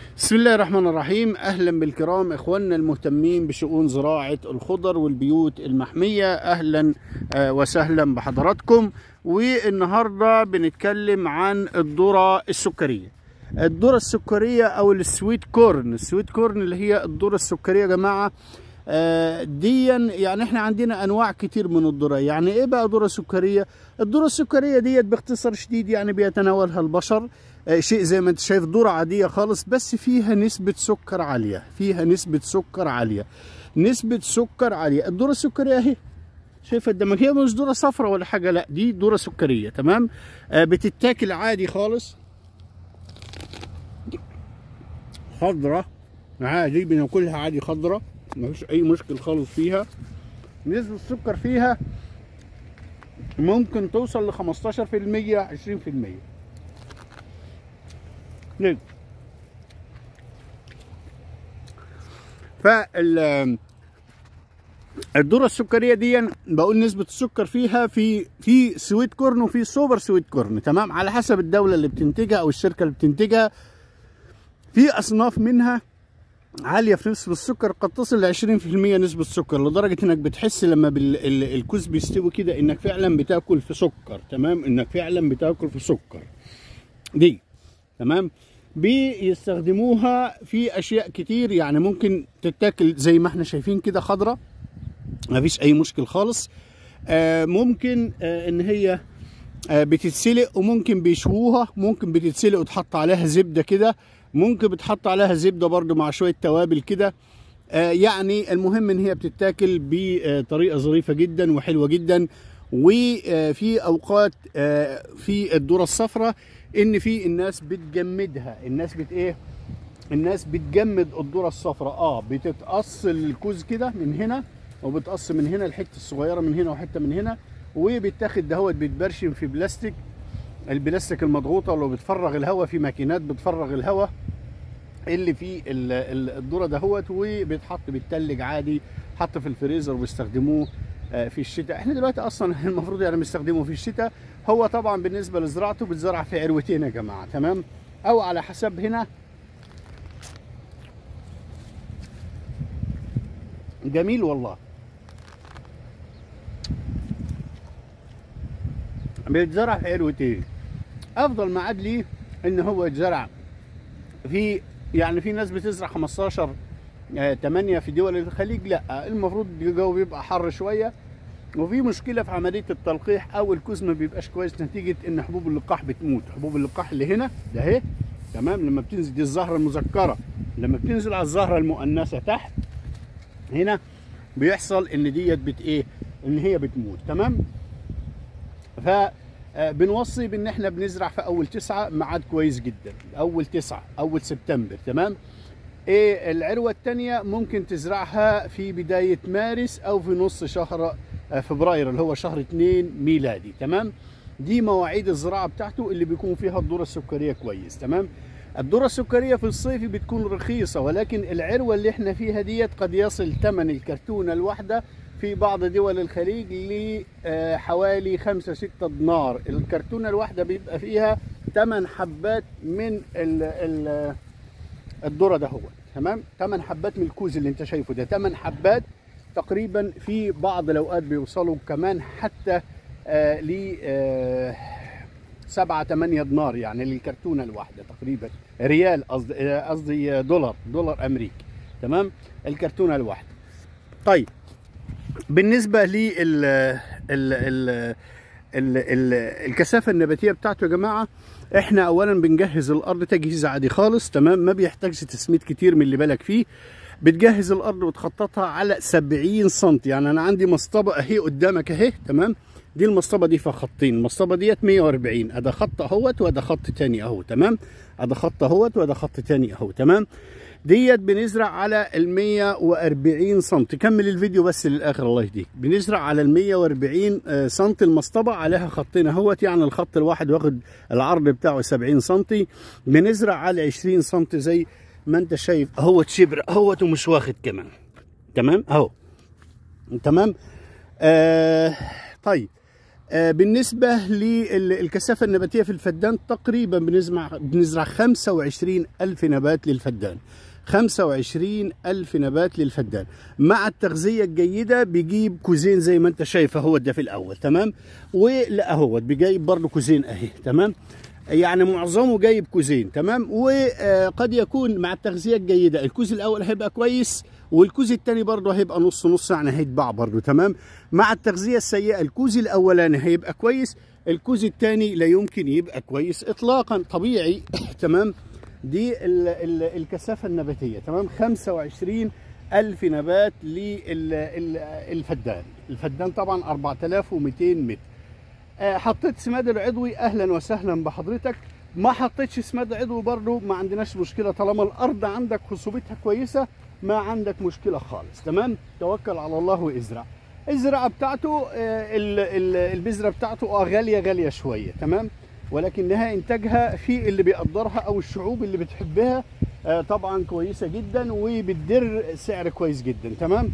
بسم الله الرحمن الرحيم اهلا بالكرام اخواننا المهتمين بشؤون زراعه الخضر والبيوت المحميه اهلا آه، وسهلا بحضراتكم والنهارده بنتكلم عن الذره السكريه الذره السكريه او السويت كورن السويت كورن اللي هي الذره السكريه يا جماعه آه، ديا يعني احنا عندنا انواع كتير من الذره يعني ايه بقى ذره سكريه الذره السكريه ديت باختصار شديد يعني بيتناولها البشر آه، شيء زي ما انت شايف ذره عاديه خالص بس فيها نسبه سكر عاليه فيها نسبه سكر عاليه نسبه سكر عاليه الذره السكريه اهي شايف قدامك هي مش ذره صفراء ولا حاجه لا دي ذره سكريه تمام آه، بتتاكل عادي خالص خضره عادي بناكلها عادي خضره مفيش اي مشكل خالص فيها نسبة السكر فيها ممكن توصل ل 15% 20% ليه؟ فال الذرة السكرية دي بقول نسبة السكر فيها في في سويت كورن وفي سوبر سويت كورن تمام على حسب الدولة اللي بتنتجها أو الشركة اللي بتنتجها في أصناف منها عاليه في نسبه السكر قد تصل ل 20% نسبه السكر لدرجه انك بتحس لما الكوز بيستوي كده انك فعلا بتاكل في سكر تمام انك فعلا بتاكل في سكر دي تمام بيستخدموها في اشياء كتير يعني ممكن تتاكل زي ما احنا شايفين كده خضره مفيش اي مشكل خالص آه ممكن آه ان هي آه بتتسلق وممكن بيشووها ممكن بتتسلق وتحط عليها زبده كده ممكن بتحط عليها زبده برده مع شويه توابل كده آه يعني المهم ان هي بتتاكل بطريقه ظريفه جدا وحلوه جدا وفي اوقات آه في الذره الصفراء ان في الناس بتجمدها الناس بت ايه الناس بتجمد الذره الصفراء اه بتتقص الكوز كده من هنا وبتقص من هنا الحته الصغيره من هنا وحته من هنا وبيتاخد دهوت بيتبرشم في بلاستيك البلاستيك المضغوطه لو بتفرغ الهواء في ماكينات بتفرغ الهواء اللي فيه الذره دهوت وبيتحط بيتلج عادي حط في الفريزر وبيستخدموه في الشتاء احنا دلوقتي اصلا المفروض يعني بنستخدمه في الشتاء هو طبعا بالنسبه لزراعته بتزرع في عروتين يا جماعه تمام او على حسب هنا جميل والله بيتزرع في عروتين افضل ميعاد ليه ان هو يتزرع في يعني في ناس بتزرع 15 8 في دول الخليج لا المفروض الجو بيبقى حر شويه وفي مشكله في عمليه التلقيح او الكوز ما بيبقاش كويس نتيجه ان حبوب اللقاح بتموت حبوب اللقاح اللي هنا ده اهي تمام لما بتنزل دي الزهره المذكره لما بتنزل على الزهره المؤنثه تحت هنا بيحصل ان ديت بت ايه ان هي بتموت تمام ف بنوصي بان احنا بنزرع في اول تسعة ميعاد كويس جدا اول تسعة اول سبتمبر تمام ايه العروة الثانية ممكن تزرعها في بداية مارس او في نص شهر فبراير اللي هو شهر 2 ميلادي تمام دي مواعيد الزراعة بتاعته اللي بيكون فيها الذرة السكرية كويس تمام الذرة السكرية في الصيف بتكون رخيصة ولكن العروة اللي احنا فيها ديت قد يصل ثمن الكرتونة الواحدة في بعض دول الخليج لحوالي 5 6 دينار الكرتونه الواحده بيبقى فيها 8 حبات من ال ال الذره ده هو تمام 8 حبات من الكوز اللي انت شايفه ده 8 حبات تقريبا في بعض الاوقات بيوصلوا كمان حتى آه ل آه 7 8 دينار يعني للكرتونه الواحده تقريبا ريال قصدي قصدي دولار دولار امريكي تمام الكرتونه الواحده طيب بالنسبه لل ال ال ال ال الكثافه النباتيه بتاعته يا جماعه احنا اولا بنجهز الارض تجهيز عادي خالص تمام ما بيحتاجش تسميد كتير من اللي بالك فيه بتجهز الارض وتخططها على 70 سم يعني انا عندي مصطبه اهي قدامك اهي تمام دي المصطبه دي فيها خطين المصطبه ديت 140 ادا خط اهوت وده خط تاني اهو تمام ادا خط اهوت وده خط تاني اهو تمام ديت بنزرع على ال 140 سم كمل الفيديو بس للاخر الله يهديك بنزرع على ال 140 سم المصطبه عليها خطين اهوت يعني الخط الواحد واخد العرض بتاعه 70 سم بنزرع على 20 سم زي ما انت شايف اهوت شبر اهوت ومش واخد كمان تمام اهو تمام آه طيب آه، بالنسبة للكثافة النباتية في الفدان تقريبا بنزرع بنزرع 25 ألف نبات للفدان 25 ألف نبات للفدان مع التغذية الجيدة بيجيب كوزين زي ما انت شايف اهو ده في الأول تمام ولا اهو بيجيب برضه كوزين اهي تمام يعني معظمه جايب كوزين تمام وقد يكون مع التغذية الجيدة الكوز الأول هيبقى كويس والكوز الثاني برضه هيبقى نص نص يعني هيتباع برضه تمام مع التغذية السيئة الكوز الأولاني هيبقى كويس الكوز الثاني لا يمكن يبقى كويس إطلاقا طبيعي تمام دي ال ال الكثافة النباتية تمام 25 ألف نبات للفدان الفدان طبعا 4200 متر آه، حطيت سماد العضوي اهلا وسهلا بحضرتك ما حطيتش سماد عضوي برضه ما عندناش مشكله طالما الارض عندك خصوبتها كويسه ما عندك مشكله خالص تمام توكل على الله وازرع الزراعه بتاعته آه، ال- ال- البذره بتاعته اه غاليه غاليه شويه تمام ولكنها انتاجها في اللي بيقدرها او الشعوب اللي بتحبها آه، طبعا كويسه جدا وبتدر سعر كويس جدا تمام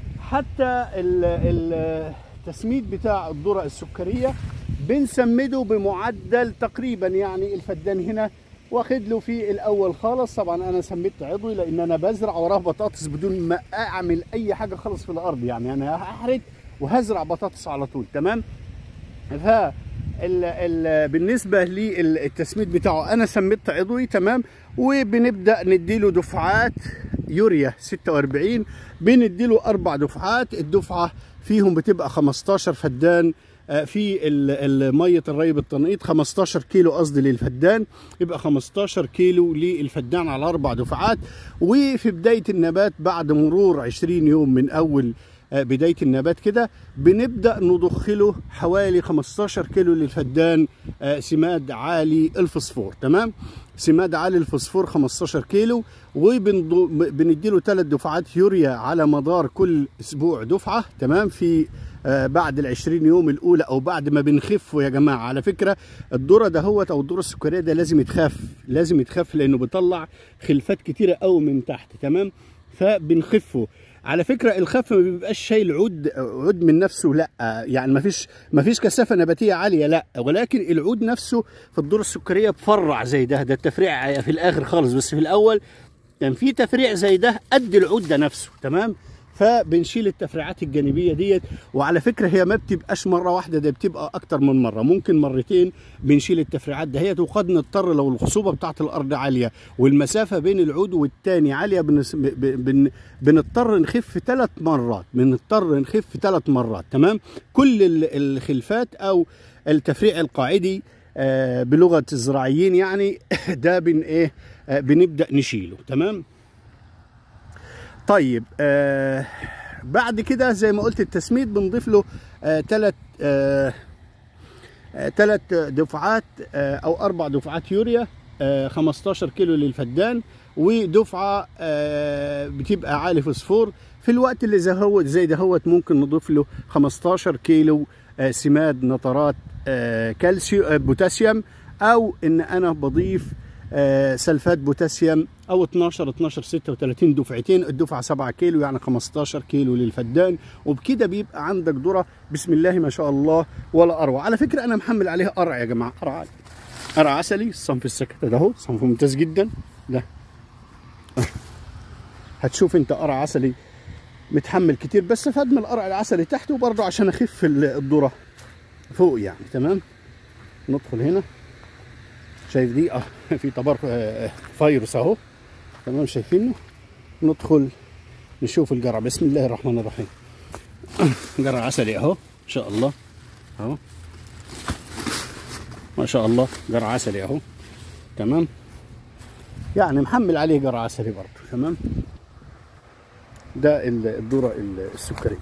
حتى ال- ال- التسميد بتاع الذره السكريه بنسمده بمعدل تقريبا يعني الفدان هنا واخد له في الاول خالص طبعا انا سميت عضوي لان انا بزرع وراه بطاطس بدون ما اعمل اي حاجه خالص في الارض يعني انا هحرد وهزرع بطاطس على طول تمام ف ال ال بالنسبه للتسميد بتاعه انا سميت عضوي تمام وبنبدا نديله دفعات يوريا 46 بنديله اربع دفعات الدفعه فيهم بتبقى 15 فدان آه، في ال- ال- ميه الري بالتنقيط 15 كيلو قصدي للفدان يبقى 15 كيلو للفدان على اربع دفعات وفي بدايه النبات بعد مرور 20 يوم من اول آه، بدايه النبات كده بنبدا نضخله حوالي 15 كيلو للفدان آه، سماد عالي الفوسفور تمام سماد عالي الفوسفور 15 كيلو وبنديله ثلاث دفعات يوريا على مدار كل اسبوع دفعه تمام في آه، بعد ال 20 يوم الاولى او بعد ما بنخفه يا جماعه على فكره الذره دهوت او الذره السكريه ده لازم يتخف لازم يتخف لانه بيطلع خلفات كتيره قوي من تحت تمام فبنخفه على فكره الخف ما بيبقاش شايل عود عود من نفسه لا يعني ما فيش ما فيش كثافه نباتيه عاليه لا ولكن العود نفسه في الذره السكريه بفرع زي ده ده التفريع في الاخر خالص بس في الاول كان في تفريع زي ده قد العود ده نفسه تمام فبنشيل التفريعات الجانبيه ديت وعلى فكره هي ما بتبقاش مره واحده ده بتبقى اكتر من مره ممكن مرتين بنشيل التفريعات دهيت وقد نضطر لو الخصوبه بتاعه الارض عاليه والمسافه بين العود والتاني عاليه بنس... ب... ب... بن... بنضطر نخف ثلاث مرات بنضطر نخف ثلاث مرات تمام كل ال- الخلفات او التفريع القاعدي آه، بلغه الزراعيين يعني ده بن ايه آه، بنبدا نشيله تمام طيب آه بعد كده زي ما قلت التسميد بنضيف له ثلاث آه ثلاث دفعات آه او اربع دفعات يوريا آه 15 كيلو للفدان ودفعه آه بتبقى عالي فوسفور في الوقت اللي زي هو زي دهوت ممكن نضيف له 15 كيلو آه سماد نترات آه كالسيوم آه بوتاسيوم او ان انا بضيف آه، سلفات بوتاسيوم او 12 12 36 دفعتين الدفعه 7 كيلو يعني 15 كيلو للفدان وبكده بيبقى عندك ذره بسم الله ما شاء الله ولا اروع على فكره انا محمل عليها قرع يا جماعه قرع قرع عسلي الصنف السكت ده اهو صنف ممتاز جدا ده هتشوف انت قرع عسلي متحمل كتير بس فاد من القرع العسلي تحت وبرضه عشان اخف ال- الذره فوق يعني تمام ندخل هنا شايف دي اه في تبر آه، فيروس اهو تمام شايفينه ندخل نشوف الجرع بسم الله الرحمن الرحيم جرع عسلي اهو ان شاء الله اهو ما شاء الله جرع عسلي اهو تمام يعني محمل عليه جرع عسلي برضه تمام ده ال- الذره ال- السكريه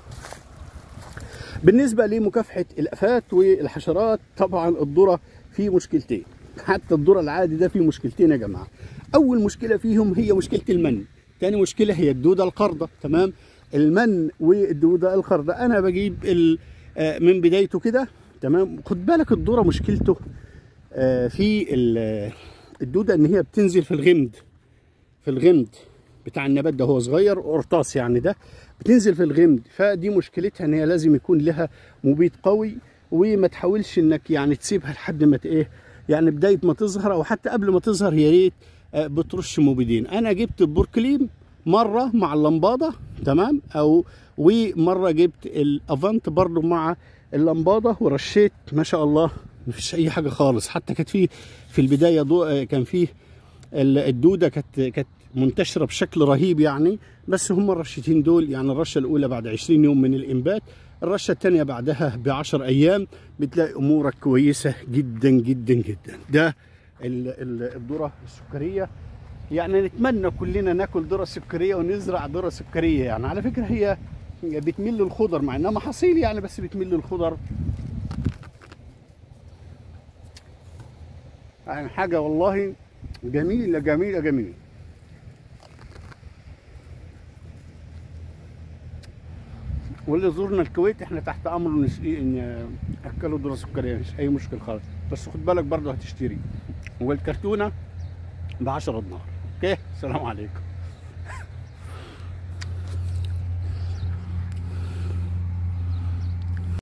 بالنسبه لمكافحه الافات والحشرات طبعا الذره في مشكلتين حتى الذره العادي ده فيه مشكلتين يا جماعه اول مشكله فيهم هي مشكله المن تاني مشكله هي الدوده القرده تمام المن والدوده القرده انا بجيب ال- آه، من بدايته كده تمام خد بالك الذره مشكلته آه، في ال- الدوده ان هي بتنزل في الغمد في الغمد بتاع النبات ده هو صغير قرطاس يعني ده بتنزل في الغمد فدي مشكلتها ان هي لازم يكون لها مبيد قوي وما تحاولش انك يعني تسيبها لحد ما ت- ايه يعني بدايه ما تظهر او حتى قبل ما تظهر يا ريت آه، بترش مبيدين انا جبت البوركليم مره مع اللمباده تمام او ومره جبت الافانت برضو مع اللمباده ورشيت ما شاء الله مفيش اي حاجه خالص حتى كانت في في البدايه ضوء كان فيه ال- الدوده كانت كانت منتشره بشكل رهيب يعني بس هم الرشتين دول يعني الرشه الاولى بعد 20 يوم من الانبات الرشه الثانيه بعدها ب 10 ايام بتلاقي امورك كويسه جدا جدا جدا ده ال- ال- الذره السكريه يعني نتمنى كلنا ناكل ذره سكريه ونزرع ذره سكريه يعني على فكره هي بتميل للخضر مع انها محاصيل يعني بس بتميل للخضر يعني حاجه والله جميله جميله جميله واللي زورنا الكويت احنا تحت امر نسقي ان اكلوا ذره سكريه مش اي مشكله خالص بس خد بالك برضه هتشتري والكرتونه ب 10 دينار اوكي السلام عليكم